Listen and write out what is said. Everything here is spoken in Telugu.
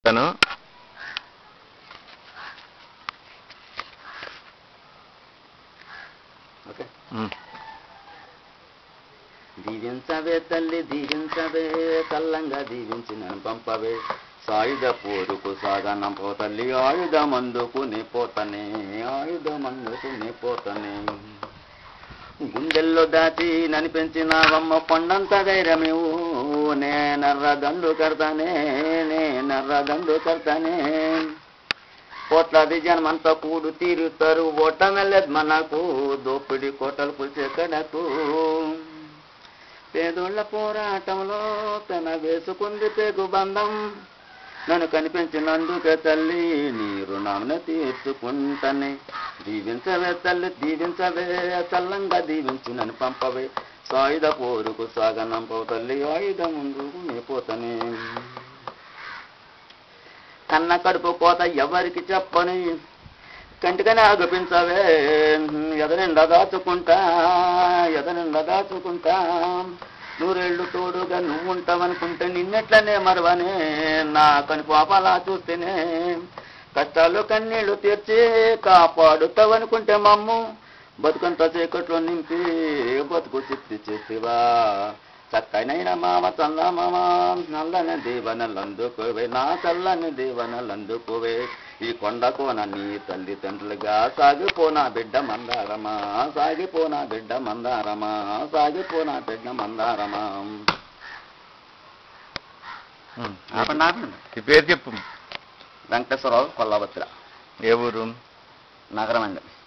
తను ఓకే ఉమ్. దీవించవే తల్లి దీవించవే కల్లంగా దీవించి నన్ను పంపవే సాయుధ పోరుకు సాగనంపో తల్లి ఆయుధ మందుకు నీ పోతనే ఆయుధ మందుకు నీ పోతనే గుండెల్లో దాచి నన్ను పెంచినావమ్మ కొండంత ధైర్యమేవు నే నర్ర దండు కడతానే నే నర్ర దండు కడతానే కోట్లాది జనమంతా కూడు తీరుతారు ఓటమెల్లదు మనకు దోపిడి కోటలు కూల్చే కడకు పేదోళ్ళ పోరాటంలో తన వేసుకుంది పేగు బంధం నన్ను కనిపించినందుకే తల్లి నీ రుణాన్ని తీర్చుకుంటానే దీవించవే తల్లి దీవించవే చల్లంగా దీవించి నన్ను పంపవే సాయుధ పోరుకు సాగనంపవు తల్లి ఆయుధ ముందుకు నీ పోతనే కన్న కడుపు కోత ఎవరికి చెప్పని కంటికనే ఆగపించవే ఎదనిండా దాచుకుంటా ఎదనిండా దాచుకుంటా నూరేళ్ళు తోడుగా నువ్వు ఉంటావనుకుంటే నిన్నెట్లనే మరవనే నా కని పాపాలా చూస్తేనే కష్టాలు కన్నీళ్లు తీర్చి కాపాడుతావనుకుంటే మమ్ము బతుకంత చీకట్లో నింపి బతుకు చిత్తి చేసేవా చక్కనైన మామ చల్ల మామ నల్లని దీవనలందుకోవే నా చల్లని దీవనలందుకోవే ఈ కొండకోన నీ తల్లిదండ్రులుగా సాగిపోనా బిడ్డ మందారమా సాగిపోనా బిడ్డ మందారమా సాగిపోనా బిడ్డ మందారమా ఉమ్. ఆపండి ఆపండి ఈ పేరు చెప్పు వెంకటేశ్వరరావు కొల్లాభద్ర ఏ ఊరు నగరం అండి